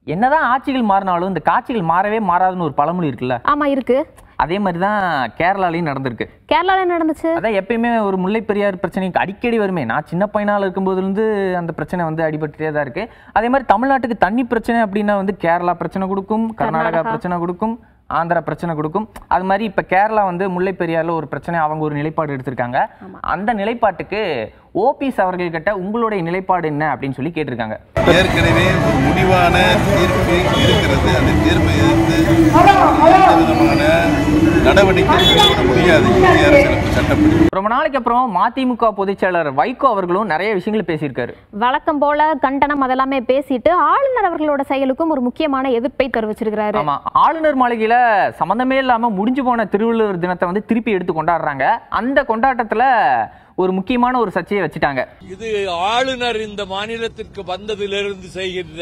என்னதான் ஆட்சிகள் மாறினாலும் இந்த காட்சிகள் மாறவே மாறாதுன்னு ஒரு பழமொழி இருக்குல்ல ஆமா இருக்கு அதே மாதிரி தான் கேரளாலையும் நடந்திருக்கு கேரளால என்ன நடந்துச்சு அதான் எப்பயுமே ஒரு முல்லை பெரியார் பிரச்சனை அடிக்கடி வருமே நான் சின்ன பையனால இருக்கும்போதுலேருந்து அந்த பிரச்சனை வந்து அடிபட்டுட்டே தான் இருக்கு அதே மாதிரி தமிழ்நாட்டுக்கு தண்ணி பிரச்சனை அப்படின்னா வந்து கேரளா பிரச்சனை கொடுக்கும் கர்நாடகா கர்நாடகா. பிரச்சனை கொடுக்கும் ஆந்திரா பிரச்சனை கொடுக்கும் அது மாதிரி இப்ப கேரளா வந்து முல்லை பெரியார்ல ஒரு பிரச்சனை அவங்க ஒரு நிலைப்பாடு எடுத்திருக்காங்க அந்த நிலைப்பாட்டுக்கு ஓபிஎஸ் அவர்கள்கிட்ட உங்களுடைய நிலைப்பாடு என்ன அப்படின்னு சொல்லி கேட்டிருக்காங்க ஏற்கனவே ஒரு முடிவான தீர்ப்பு இருக்கிறது அந்த தீர்ப்பை எதிர்த்து எந்த விதமான நடவடிக்கை எடுக்க முடியாது இந்திய அரசியலமைப்பு சட்டப்படி ரொம்ப நாளைக்கு அப்புறம் மதிமுக பொதுச் செயலாளர் வைகோ அவர்களும் நிறைய விஷயங்கள் பேசியிருக்காரு வழக்கம் போல கண்டனம் அதெல்லாமே பேசிட்டு ஆளுநர் அவர்களோட செயலுக்கும் ஒரு முக்கியமான எதிர்ப்பை தெரிவிச்சிருக்கிறாரு ஆமா ஆளுநர் மாளிகையில சம்பந்தமே இல்லாம முடிஞ்சு போன திருவள்ளுவர் தினத்தை வந்து திருப்பி எடுத்து கொண்டாடுறாங்க அந்த கொண்டாட்டத்துல ஒரு முக்கியமான ஒரு சர்ச்சையை வச்சுட்டாங்க இது ஆளுநர் இந்த மாநிலத்திற்கு வந்ததிலிருந்து செய்கின்ற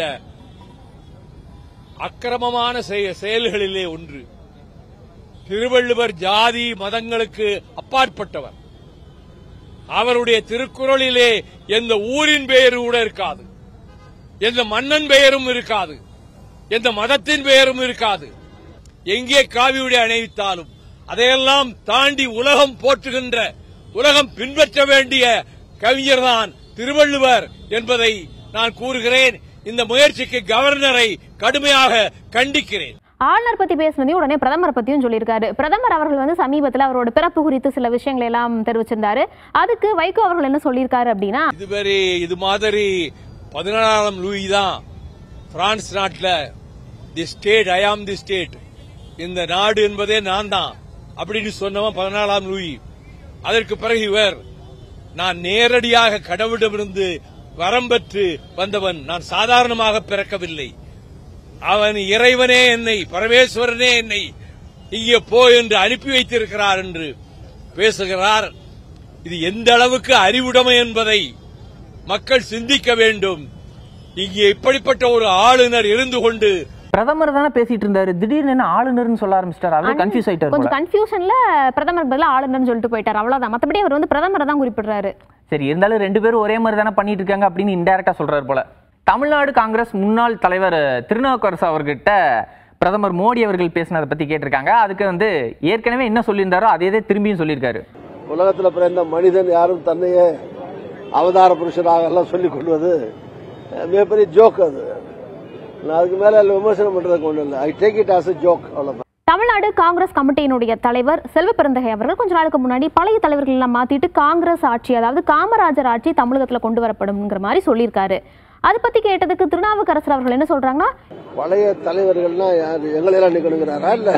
அக்கிரமமான செய- செயல்களிலே ஒன்று திருவள்ளுவர் ஜாதி மதங்களுக்கு அப்பாற்பட்டவர் அவருடைய திருக்குறளிலே எந்த ஊரின் பெயர் கூட இருக்காது எந்த மன்னன் பெயரும் இருக்காது எந்த மதத்தின் பெயரும் இருக்காது எங்கே காவியுடை அணிவித்தாலும் அதையெல்லாம் தாண்டி உலகம் போற்றுகின்ற உலகம் பின்பற்ற வேண்டிய கவிஞர்தான் திருவள்ளுவர் என்பதை நான் கூறுகிறேன் இந்த முயற்சிக்கு கவர்னரை கடுமையாக கண்டிக்கிறேன் ஆளுநர் பத்தி பேசினதையும் உடனே பிரதமர் பத்தியும் சொல்லியிருக்காரு பிரதமர் அவர்கள் வந்து சமீபத்துல அவரோட பிறப்பு குறித்து சில விஷயங்களை எல்லாம் தெரிவிச்சிருந்தாரு அதுக்கு வைகோ அவர்கள் என்ன சொல்லியிருக்காரு அப்படின்னா இதுவரை இது மாதிரி பதினாறாம் லூயி தான் பிரான்ஸ் நாட்டுல தி ஸ்டேட் ஐ ஆம் தி ஸ்டேட் இந்த நாடு என்பதே நான் தான் அப்படின்னு சொன்னவன் பதினாலாம் லூயி அதற்கு பிறகு இவர் நான் நேரடியாக கடவுளிடமிருந்து வரம் பெற்று வந்தவன் நான் சாதாரணமாக பிறக்கவில்லை அவன் இறைவனே என்னை பரமேஸ்வரனே என்னை இங்கே போ என்று அனுப்பி வைத்திருக்கிறார் என்று பேசுகிறார் இது எந்த அளவுக்கு அறிவுடைமை என்பதை மக்கள் சிந்திக்க வேண்டும் இங்கே இப்படிப்பட்ட ஒரு ஆளுநர் இருந்து கொண்டு பிரதமர் தானே பேசிட்டு இருந்தாரு திடீர்னு என்ன ஆளுநர்னு சொல்ல ஆரம்பிச்சிட்டாரு அவரே கன்ஃபியூஸ் ஆயிட்டாரு கொஞ்சம் போல. கன்ஃபியூஷன்ல பிரதமர் பதிலா ஆளுநர்னு சொல்லிட்டு போயிட்டார் அவ்வளவுதான் மத்தபடி அவர் வந்து பிரதமரை தான் குறிப்பிடுறாரு சரி இருந்தாலும் ரெண்டு பேரும் ஒரே மாதிரி தானே பண்ணிட்டு இருக்காங்க அப்படின்னு இன்டெரக்டா சொல்றாரு போல தமிழ்நாடு காங்கிரஸ் முன்னாள் தலைவர் திருநாவுக்கரசு அவர்கிட்ட பிரதமர் மோடி அவர்கள் பேசினதை பத்தி கேட்டிருக்காங்க அதுக்கு வந்து ஏற்கனவே என்ன சொல்லியிருந்தாரோ அதே திரும்பியும் சொல்லியிருக்காரு உலகத்தில் பிறந்த மனிதன் யாரும் தன்னையே அவதார புருஷனாக எல்லாம் சொல்லிக் கொள்வது அஹ், மிகப்பெரிய ஜோக் அது நான் அதுக்கு மேல அதுல விமர்சனம் பண்றதுக்கு ஒன்றும் இல்லை I take it as a joke அவ்வளவுதான் தமிழ்நாடு காங்கிரஸ் கமிட்டியினுடைய தலைவர் செல்வ பெருந்தகை அவர்கள் கொஞ்ச நாளுக்கு முன்னாடி பழைய தலைவர்கள் எல்லாம் மாத்திட்டு காங்கிரஸ் ஆட்சி அதாவது காமராஜர் ஆட்சி தமிழகத்துல கொண்டு வரப்படும்ங்கிற மாதிரி சொல்லியிருக்காரு அதை பத்தி கேட்டதுக்கு திருநாவுக்கரசர் அவர்கள் என்ன சொல்றாங்கன்னா பழைய தலைவர்கள்னா யாரு எங்களையெல்லாம் நிக்கணுங்கிறாரா இல்ல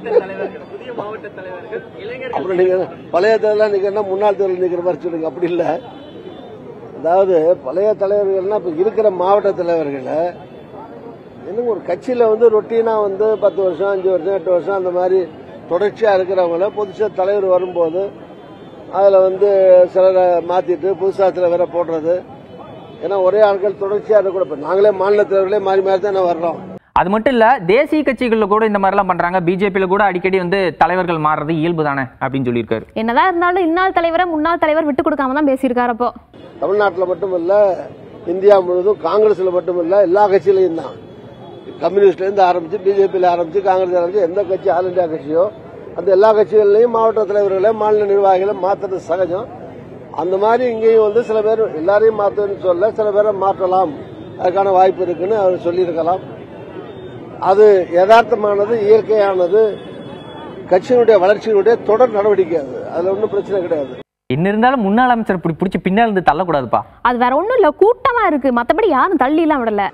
அப்புறம் நீங்க பழைய தலைவர் நிக்கணும்னா முன்னாள் தலைவர் நிக்கிற மாதிரி சொல்லுங்க அப்படி இல்ல அதாவது பழைய தலைவர்கள்னா இப்ப இருக்கிற மாவட்ட தலைவர்களை இன்னும் ஒரு கட்சியில வந்து ரொட்டீனா வந்து பத்து வருஷம் அஞ்சு வருஷம் எட்டு வருஷம் அந்த மாதிரி தொடர்ச்சியா இருக்கிறவங்கள புதுசா தலைவர் வரும்போது அதுல வந்து சிலரை மாத்திட்டு புதுசா சில வேற போடுறது ஏன்னா ஒரே ஆட்கள் தொடர்ச்சியா இருக்கக்கூட இப்ப நாங்களே மாநில தலைவர்களே மாறி மாறி தானே வர்றோம் அது மட்டும் இல்ல தேசிய கட்சிகள்ல கூட இந்த மாதிரிலாம் பண்றாங்க பிஜேபியில கூட அடிக்கடி வந்து தலைவர்கள் மாறுறது இயல்பு தானே அப்படின்னு சொல்லியிருக்காரு என்னதான் இருந்தாலும் இன்னாள் தலைவரை முன்னாள் தலைவர் விட்டு கொடுக்காம தான் பேசியிருக்காரு அப்போ தமிழ்நாட்டில் மட்டுமல்ல இந்தியா முழுவதும் காங்கிரஸ்ல மட்டுமல்ல எல்லா கட்சியிலையும் தான் கம்யூனிஸ்ட்ல இருந்து ஆரம்பிச்சு பிஜேபியில ஆரம்பிச்சு காங்கிரஸ் ஆரம்பிச்சு எந்த கட்சி ஆல் இந்தியா கட்சியோ அந்த எல்லா கட்சிகள்லையும் மாவட்ட தலைவர்களை மாநில நிர்வாகிகளை மாத்துறது சகஜம் அந்த மாதிரி இங்கேயும் வந்து சில பேர் எல்லாரையும் மாத்துன்னு சொல்ல சில பேரை மாற்றலாம் அதுக்கான வாய்ப்பு இருக்குன்னு அவர் சொல்லியிருக்கலாம் அது யதார்த்தமானது இயற்கையானது கட்சியினுடைய வளர்ச்சியினுடைய தொடர் நடவடிக்கை அது அதுல ஒன்றும் பிரச்சனை கிடையாது என்ன இருந்தாலும் முன்னாள் அமைச்சர் இப்படி பிடிச்சி பின்னால இருந்து தள்ளக்கூடாதுப்பா அது வேற ஒண்ணும் இல்ல கூட்டமா இருக்கு மத்தபடி யாரும் தள்ளி எல்லாம் விடல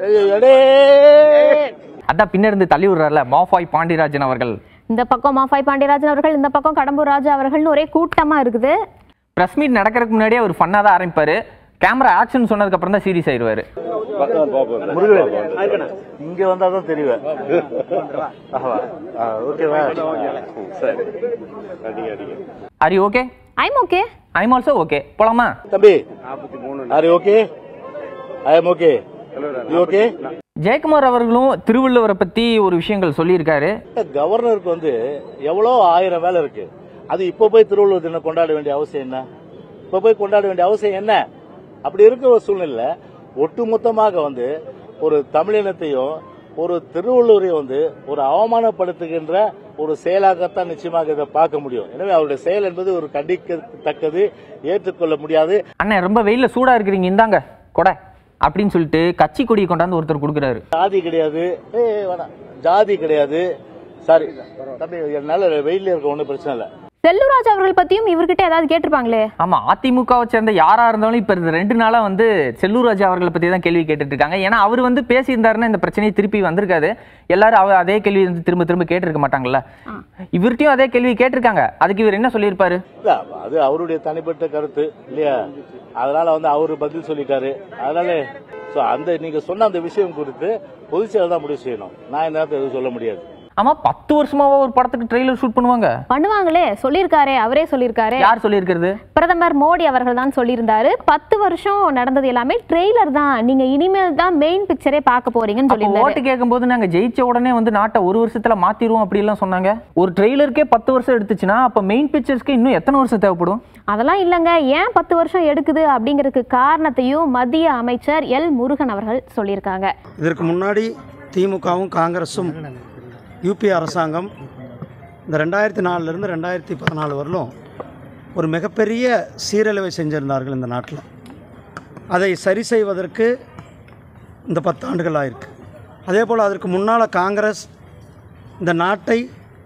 அதான் பின்ன இருந்து தள்ளி விடுறாருல மாஃபாய் பாண்டியராஜன் அவர்கள் இந்த பக்கம் மாஃபாய் பாண்டியராஜன் அவர்கள் இந்த பக்கம் கடம்பூர் ராஜா அவர்கள்னு ஒரே கூட்டமா இருக்குது பிரஸ் மீட் நடக்கிறதுக்கு முன்னாடியே அவர் ஃபன்னா தான் ஆரம்பிப்பாரு கேமரா ஆக்ஷன் சொன்னதுக்கு அப்புறம் தான் சீரியஸ் ஆயிருவாரு இங்க வந்தா தான் தெரியும் ஓகேவா சரி அடிங்க அடிங்க அரி okay I'm okay I'm also okay போலாமா தம்பி are okay I am okay you okay Jayakumar அவர்களும் திருவள்ளுவரை பத்தி ஒரு விஷயங்கள் சொல்லியிருக்காரு கவர்னருக்கு வந்து எவ்வளோ ஆயிரம் வேலை இருக்கு அது இப்ப போய் திருவள்ளுவர் தினம் கொண்டாட வேண்டிய அவசியம் என்ன இப்ப போய் கொண்டாட வேண்டிய அவசியம் என்ன அப்படி இருக்கிற ஒரு சூழ்நிலை ஒட்டுமொத்தமாக வந்து ஒரு தமிழினத்தையும் ஒரு திருவள்ளூரையும் வந்து ஒரு அவமானப்படுத்துகின்ற ஒரு செயலாகத்தான் நிச்சயமாக இதை பார்க்க முடியும் எனவே அவருடைய செயல் என்பது ஒரு கண்டிக்கத்தக்கது ஏற்றுக்கொள்ள முடியாது அண்ணன் ரொம்ப வெயில்ல சூடா இருக்கிறீங்க இந்தாங்க கொடை அப்படின்னு சொல்லிட்டு கட்சி கொடியை கொண்டாந்து ஒருத்தர் கொடுக்குறாரு ஜாதி கிடையாது ஏ வேணாம் ஜாதி கிடையாது சாரி தம்பி என்னால வெயில இருக்க ஒன்றும் பிரச்சனை இல்லை செல்லூராஜ் அவர்கள் பத்தியும் இவர்கிட்ட ஏதாவது கேட்டிருப்பாங்களே ஆமா அதிமுகவை சேர்ந்த யாரா இருந்தாலும் இப்ப இந்த ரெண்டு நாளா வந்து செல்லூர் ராஜா அவர்களை பத்தி தான் கேள்வி கேட்டுட்டு இருக்காங்க ஏன்னா அவர் வந்து பேசியிருந்தாருன்னா இந்த பிரச்சனையை திருப்பி வந்திருக்காது எல்லாரும் அவர் அதே கேள்வி வந்து திரும்ப திரும்ப கேட்டிருக்க மாட்டாங்கல்ல இவர்கிட்டயும் அதே கேள்வி கேட்டிருக்காங்க அதுக்கு இவர் என்ன சொல்லியிருப்பாரு இல்ல அது அவருடைய தனிப்பட்ட கருத்து இல்லையா அதனால வந்து அவரு பதில் சொல்லிட்டாரு அதனால சோ அந்த நீங்க சொன்ன அந்த விஷயம் குறித்து பொதுச் செயலர் தான் முடிவு செய்யணும் நான் இந்த நேரத்தில் எதுவும் சொல்ல முடியாது ஆமா பத்து வருஷமாவா ஒரு படத்துக்கு ட்ரெய்லர் ஷூட் பண்ணுவாங்க பண்ணுவாங்களே சொல்லியிருக்காரே அவரே சொல்லியிருக்காரு யார் சொல்லியிருக்கிறது பிரதமர் மோடி அவர்கள் தான் சொல்லியிருந்தாரு பத்து வருஷம் நடந்தது எல்லாமே ட்ரெய்லர் தான் நீங்க இனிமேல் தான் மெயின் பிக்சரே பார்க்க போறீங்கன்னு அப்போ சொல்லியிருந்தாரு ஓட்டு கேட்கும்போது நாங்க ஜெயிச்ச உடனே வந்து நாட்டை ஒரு வருஷத்துல மாத்திருவோம் அப்படி எல்லாம் சொன்னாங்க ஒரு ட்ரெய்லருக்கே பத்து வருஷம் எடுத்துச்சுன்னா அப்ப மெயின் பிக்சர்ஸ்க்கு இன்னும் எத்தனை வருஷம் தேவைப்படும் அதெல்லாம் இல்லைங்க ஏன் பத்து வருஷம் எடுக்குது அப்படிங்கிறதுக்கு காரணத்தையும் மத்திய அமைச்சர் எல் முருகன் அவர்கள் சொல்லியிருக்காங்க இதற்கு முன்னாடி திமுகவும் காங்கிரஸும் யூபி அரசாங்கம் இந்த ரெண்டாயிரத்தி நாலுலேருந்து ரெண்டாயிரத்தி பதினாலு வரலும் ஒரு மிகப்பெரிய சீரழிவை செஞ்சிருந்தார்கள் இந்த நாட்டில் அதை சரி செய்வதற்கு இந்த பத்தாண்டுகள் ஆயிருக்கு அதே போல் அதற்கு முன்னால் காங்கிரஸ் இந்த நாட்டை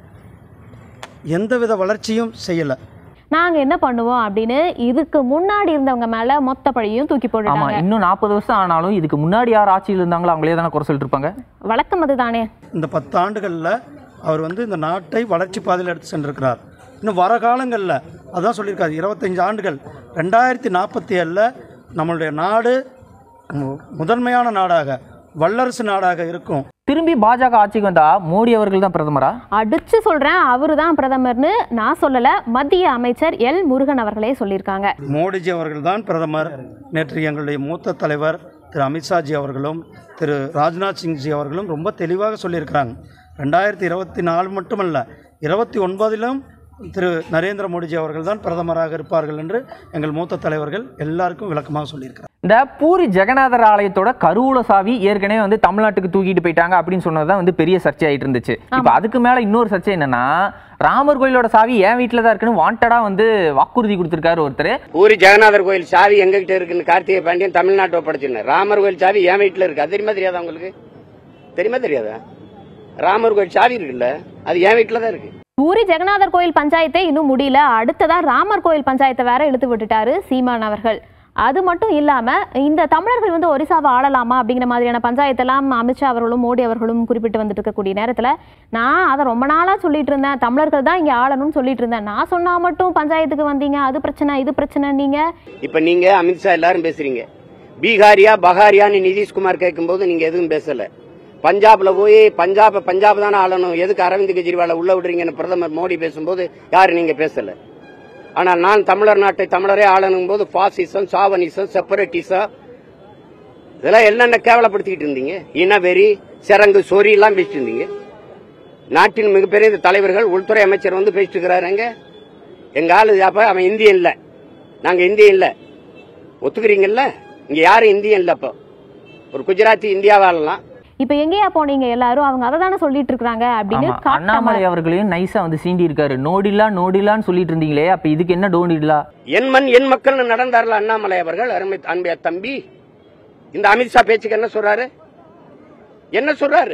எந்தவித வளர்ச்சியும் செய்யலை நாங்க என்ன பண்ணுவோம் அப்படின்னு இதுக்கு முன்னாடி இருந்தவங்க மேல மொத்த பழியும் தூக்கி ஆமா போட்டுட்டாங்க இன்னும் நாற்பது வருஷம் ஆனாலும் இதுக்கு முன்னாடி யார் ஆட்சியில் இருந்தாங்களோ அவங்களே தானே குறை சொல்லிட்டு இருப்பாங்க வழக்கம் அதுதானே இந்த பத்தாண்டுகளில் அவர் வந்து இந்த நாட்டை வளர்ச்சி பாதையில் எடுத்து சென்றிருக்கிறார் இன்னும் வர காலங்களில் அதான் சொல்லியிருக்காரு இருபத்தஞ்சு ஆண்டுகள் ரெண்டாயிரத்தி நாற்பத்தி ஏழில் நம்மளுடைய நாடு மு- முதன்மையான நாடாக வல்லரசு நாடாக இருக்கும் திரும்பி பாஜக ஆட்சிக்கு வந்தா மோடி அவர்கள் தான் பிரதமரா அடிச்சு சொல்றேன் அவரு தான் பிரதமர்னு நான் சொல்லல மத்திய அமைச்சர் எல் முருகன் அவர்களே சொல்லியிருக்காங்க மோடிஜி அவர்கள் தான் பிரதமர் நேற்று எங்களுடைய மூத்த தலைவர் திரு அமித்ஷாஜி அவர்களும் திரு ராஜ்நாத் சிங்ஜி அவர்களும் ரொம்ப தெளிவாக சொல்லியிருக்கிறாங்க ரெண்டாயிரத்தி இருபத்தி நாலு மட்டுமல்ல இருபத்தி ஒன்பதிலும் திரு நரேந்திர மோடிஜி அவர்கள் தான் பிரதமராக இருப்பார்கள் என்று எங்கள் மூத்த தலைவர்கள் எல்லாருக்கும் விளக்கமாக சொல்லியிருக்கிறார் இந்த பூரி ஜெகநாதர் ஆலயத்தோட கருவூல சாவி ஏற்கனவே வந்து தமிழ்நாட்டுக்கு தூக்கிட்டு போயிட்டாங்க அப்படின்னு சொன்னதுதான் வந்து பெரிய சர்ச்சை ஆயிட்டு இருந்துச்சு இப்போ அதுக்கு மேல இன்னொரு சர்ச்சை என்னன்னா ராமர் கோயிலோட சாவி என் வீட்டில் தான் இருக்குன்னு வாண்டடா வந்து வாக்குறுதி கொடுத்திருக்காரு ஒருத்தர் பூரி ஜெகநாதர் கோயில் சாவி எங்ககிட்ட இருக்குன்னு கார்த்திகை பாண்டியன் தமிழ்நாட்டை ஒப்படைச்சிருந்தார் ராமர் கோயில் சாவி என் வீட்டுல இருக்கு அது தெரியுமா தெரியாதா உங்களுக்கு தெரியுமா தெரியாதா ராமர் கோயில் சாவி இருக்குல்ல அது என் வீட்டுல தான் இருக்கு பூரி ஜெகநாதர் கோயில் பஞ்சாயத்தே இன்னும் முடியல அடுத்ததா ராமர் கோயில் பஞ்சாயத்தை வேற இழுத்து விட்டுட்டாரு சீமான் அவர்கள் அது மட்டும் இல்லாம இந்த தமிழர்கள் வந்து ஒரிசாவை ஆளலாமா அப்படிங்கிற மாதிரியான பஞ்சாயத்தெல்லாம் அமித்ஷா அவர்களும் மோடி அவர்களும் குறிப்பிட்டு வந்துட்டு இருக்கக்கூடிய நேரத்துல நான் அதை ரொம்ப நாளா சொல்லிட்டு இருந்தேன் தமிழர்கள் தான் இங்க ஆளணும்னு சொல்லிட்டு இருந்தேன் நான் சொன்னா மட்டும் பஞ்சாயத்துக்கு வந்தீங்க அது பிரச்சனை இது பிரச்சனை நீங்க இப்ப நீங்க அமித்ஷா எல்லாரும் பேசுறீங்க பீகாரியா பகாரியான்னு நிதிஷ்குமார் கேட்கும்போது நீங்க எதுவும் பேசல பஞ்சாப்ல போய் பஞ்சாப் பஞ்சாப் தானே ஆளணும் எதுக்கு அரவிந்த் கெஜ்ரிவாலை உள்ள விடுறீங்கன்னு பிரதமர் மோடி பேசும்போது யாரு நீங்க பேசல ஆனால் நான் தமிழர் நாட்டை தமிழரே ஆளணும் போது பாசிசம் சாவனிசம் செப்பரேட்டிசம் இதெல்லாம் என்னென்ன கேவலப்படுத்திக்கிட்டு இருந்தீங்க இனவெறி சிறங்கு சொறி எல்லாம் பேசிட்டு இருந்தீங்க நாட்டின் மிகப்பெரிய தலைவர்கள் உள்துறை அமைச்சர் வந்து பேசிட்டு இருக்கிறாருங்க எங்க ஆளு அப்ப அவன் இந்தியன் இல்ல நாங்க இந்தியன் இல்ல ஒத்துக்கிறீங்கல்ல இங்க யாரும் இந்தியன் இல்ல அப்போ ஒரு குஜராத்தி இந்தியாவாலாம் இப்ப எங்கேயா போனீங்க எல்லாரும் அவங்க அதை தானே சொல்லிட்டு இருக்காங்க அப்படின்னு ஆமா காட்டாம அண்ணாமலை அவர்களையும் நைஸா வந்து சீண்டி இருக்காரு நோடிலா நோடிலான்னு சொல்லிட்டு இருந்தீங்களே அப்ப இதுக்கு என்ன டோண்டிலா என் மண் என் மக்கள்னு நடந்தார்ல அண்ணாமலை அவர்கள் அருமை அன்பைய தம்பி இந்த அமித்ஷா பேச்சுக்கு என்ன சொல்றாரு என்ன சொல்றாரு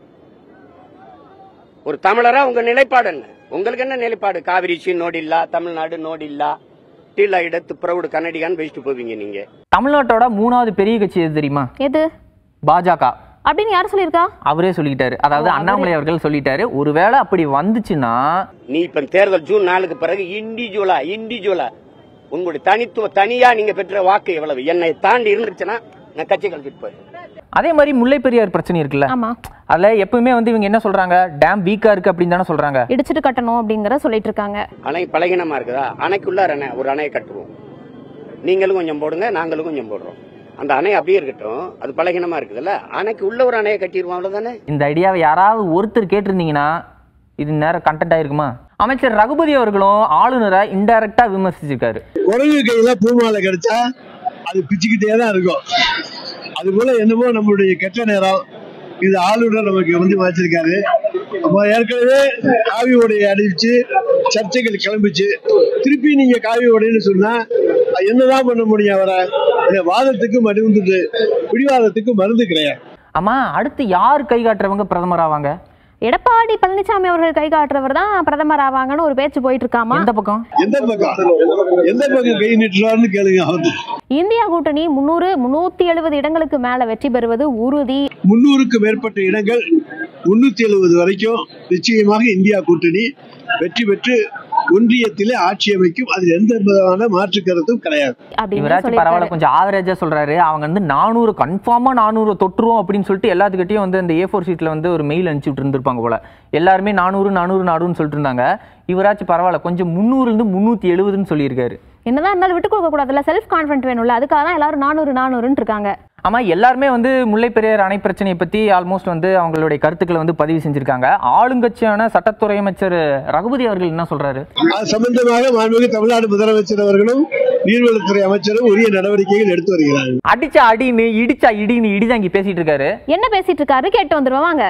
ஒரு தமிழரா உங்க நிலைப்பாடு என்ன உங்களுக்கு என்ன நிலைப்பாடு காவிரிச்சி நோடில்லா தமிழ்நாடு நோடில்லா டீலா இடத்து பிரவுடு கன்னடிகான்னு பேசிட்டு போவீங்க நீங்க தமிழ்நாட்டோட மூணாவது பெரிய கட்சி எது தெரியுமா எது பாஜக அப்படின்னு யார் சொல்லியிருக்கா அவரே சொல்லிட்டாரு அதாவது ஓ, அவரே. அண்ணாமலை அவர்கள் சொல்லிட்டாரு ஒருவேளை அப்படி வந்துச்சுன்னா நீ இப்ப தேர்தல் ஜூன் நாலுக்கு பிறகு இண்டிவிஜுவலா இண்டிவிஜுவலா உங்களுடைய தனித்துவ தனியா நீங்க பெற்ற வாக்கு எவ்வளவு என்னை தாண்டி இருந்துச்சுன்னா நான் கட்சி கழிச்சிட்டு போய் அதே மாதிரி முல்லை பெரியார் பிரச்சனை இருக்குல்ல ஆமா அதுல எப்பவுமே வந்து இவங்க என்ன சொல்றாங்க டேம் வீக்கா இருக்கு அப்படின்னு தானே சொல்றாங்க இடிச்சிட்டு கட்டணும் அப்படிங்கிற சொல்லிட்டு இருக்காங்க அணை பலகீனமா இருக்குதா அணைக்குள்ளார அணை ஒரு அணையை கட்டுவோம் நீங்களும் கொஞ்சம் போடுங்க நாங்களும் கொஞ்சம் போடுறோம் அந்த அணை அப்படியே இருக்கட்டும் அது பலகீனமா இருக்குதுல்ல அணைக்கு உள்ள ஒரு அணையை கட்டிடுவோம் அவ்வளவுதானே இந்த ஐடியாவை யாராவது ஒருத்தர் கேட்டிருந்தீங்கன்னா இது நேரம் கண்டென்ட் ஆயிருக்குமா அமைச்சர் ரகுபதி அவர்களும் ஆளுநரை இன்டைரக்டா விமர்சிச்சிருக்காரு குரங்கு கையில பூமாலை கிடைச்சா அது பிச்சுக்கிட்டே தான் இருக்கும் அது அது போல என்னமோ நம்மளுடைய கெட்ட நேரம் இது ஆளுநர் நமக்கு வந்து வச்சிருக்காரு அப்போ ஏற்கனவே காவி உடையை அணிவிச்சு சர்ச்சைகள் கிளம்பிச்சு திருப்பி நீங்க காவி உடைன்னு சொன்னா அது என்னதான் பண்ண முடியும் அவரை இந்த வாதத்துக்கு மருந்து பிடிவாதத்துக்கு மருந்து கிடையாது ஆமா அடுத்து யார் கை காட்டுறவங்க பிரதமர் ஆவாங்க எடப்பாடி பழனிசாமி அவர்கள் கை காட்டுறவர் தான் பிரதமர் ஆவாங்கன்னு ஒரு பேச்சு போயிட்டு இருக்காமா எந்த பக்கம் எந்த பக்கம் எந்த பக்கம் கை நீட்டுறாருன்னு கேளுங்க அவர் இந்தியா கூட்டணி முன்னூறு முன்னூத்தி எழுபது இடங்களுக்கு மேல வெற்றி பெறுவது உறுதி முன்னூறுக்கு மேற்பட்ட இடங்கள் முன்னூத்தி எழுபது வரைக்கும் நிச்சயமாக இந்தியா கூட்டணி வெற்றி பெற்று ஒன்றியத்திலே ஆட்சி அமைக்கும் அதில் எந்த விதமான மாற்று கருத்தும் கிடையாது அப்படின்னு இவராச்சும் பரவாயில்ல சொல்லியிருக்காரு கொஞ்சம் ஆவரேஜா சொல்றாரு அவங்க வந்து நானூறு கன்ஃபார்மா நானூறு தொற்றுவோம் அப்படின்னு சொல்லிட்டு எல்லாத்துக்கிட்டையும் வந்து அந்த ஏ ஃபோர் ஷீட்ல வந்து ஒரு மெயில் அனுப்பிச்சுட்டு இருந்திருப்பாங்க போல எல்லாருமே நானூறு நானூறு நானூறுன்னு சொல்லிட்டு இருந்தாங்க இவராச்சும் பரவாயில்ல கொஞ்சம் முந்நூறுல இருந்து முந்நூத்தி எழுபதுன்னு சொல்லியிருக்காரு என்னதான் இருந்தாலும் விட்டு கொடுக்க கூடாதுல்ல செல்ஃப் கான்ஃபிடன்ட் வேணும்ல அதுக்காக தான் எல்லாரும் நானூறு நானூறுன்னு இருக்காங்க ஆமா எல்லாருமே வந்து முல்லை பெரியார் அணை பிரச்சனையை பத்தி ஆல்மோஸ்ட் வந்து அவங்களுடைய கருத்துக்களை வந்து பதிவு செஞ்சிருக்காங்க ஆளுங்கட்சியான சட்டத்துறை அமைச்சர் ரகுபதி அவர்கள் என்ன சொல்றாரு அது சம்பந்தமாக மாண்புமிகு தமிழ்நாடு முதலமைச்சர் அவர்களும் நீர்வளத்துறை அமைச்சரும் உரிய நடவடிக்கைகள் எடுத்து வருகிறார்கள் அடிச்சா அடின்னு இடிச்சா இடின்னு இடிதாங்கி பேசிட்டு இருக்காரு என்ன பேசிட்டு இருக்காரு கேட்டு வந்துருவோம் வாங்க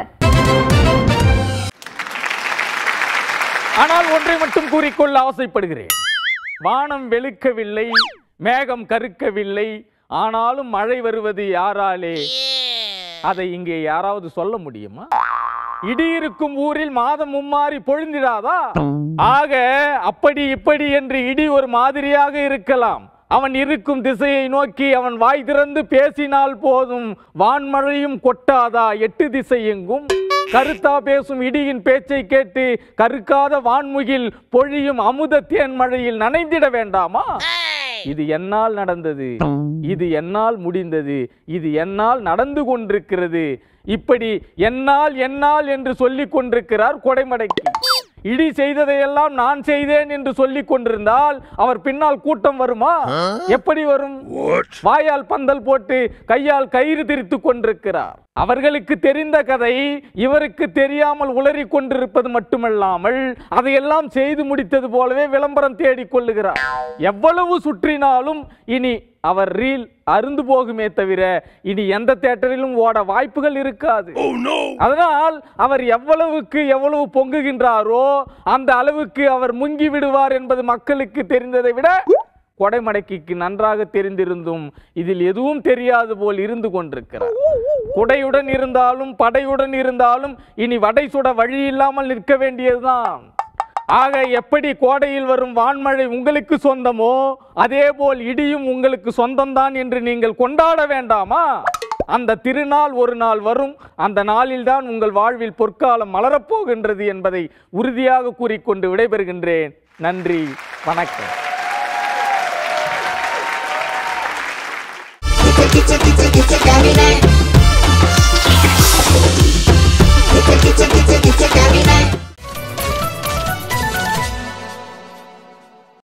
ஆனால் ஒன்றை மட்டும் கூறிக்கொள்ள ஆசைப்படுகிறேன் வானம் வெளுக்கவில்லை மேகம் கருக்கவில்லை ஆனாலும் மழை வருவது யாராலே அதை இங்கே யாராவது சொல்ல முடியுமா இடி இருக்கும் ஊரில் மாதம் மும்மாறி பொழிந்திடாதா ஆக அப்படி இப்படி என்று இடி ஒரு மாதிரியாக இருக்கலாம் அவன் இருக்கும் திசையை நோக்கி அவன் வாய் திறந்து பேசினால் போதும் வான்மழையும் கொட்டாதா எட்டு திசை எங்கும் கருத்தா பேசும் இடியின் பேச்சை கேட்டு கருக்காத வான்முகில் பொழியும் அமுத தேன் மழையில் நனைந்திட வேண்டாமா இது என்னால் நடந்தது இது என்னால் முடிந்தது இது என்னால் நடந்து கொண்டிருக்கிறது இப்படி என்னால் என்னால் என்று சொல்லிக் கொண்டிருக்கிறார் கொடைமடைக்கு இடி செய்ததையெல்லாம் நான் செய்தேன் என்று சொல்லிக் கொண்டிருந்தால் அவர் பின்னால் கூட்டம் வருமா எப்படி வரும் வாயால் பந்தல் போட்டு கையால் கயிறு திரித்து கொண்டிருக்கிறார் அவர்களுக்கு தெரிந்த கதை இவருக்கு தெரியாமல் உளறிக் கொண்டிருப்பது மட்டுமல்லாமல் அதையெல்லாம் செய்து முடித்தது போலவே விளம்பரம் தேடிக் கொள்ளுகிறார் எவ்வளவு சுற்றினாலும் இனி அவர் ரீல் அருந்து போகுமே தவிர இனி எந்த தேட்டரிலும் ஓட வாய்ப்புகள் இருக்காது அதனால் அவர் எவ்வளவுக்கு எவ்வளவு பொங்குகின்றாரோ அந்த அளவுக்கு அவர் முங்கி விடுவார் என்பது மக்களுக்கு தெரிந்ததை விட கொடைமடக்கிக்கு நன்றாக தெரிந்திருந்தும் இதில் எதுவும் தெரியாது போல் இருந்து கொண்டிருக்கிறார் குடையுடன் இருந்தாலும் படையுடன் இருந்தாலும் இனி வடை சுட வழி இல்லாமல் நிற்க வேண்டியதுதான் ஆக எப்படி கோடையில் வரும் வான்மழை உங்களுக்கு சொந்தமோ அதே போல் இடியும் உங்களுக்கு சொந்தம்தான் என்று நீங்கள் கொண்டாட வேண்டாமா அந்த திருநாள் ஒரு நாள் வரும் அந்த நாளில்தான் உங்கள் வாழ்வில் பொற்காலம் மலரப்போகின்றது என்பதை உறுதியாக கூறிக்கொண்டு விடைபெறுகின்றேன் நன்றி வணக்கம் Kitchen, kitchen, kitchen, kitchen,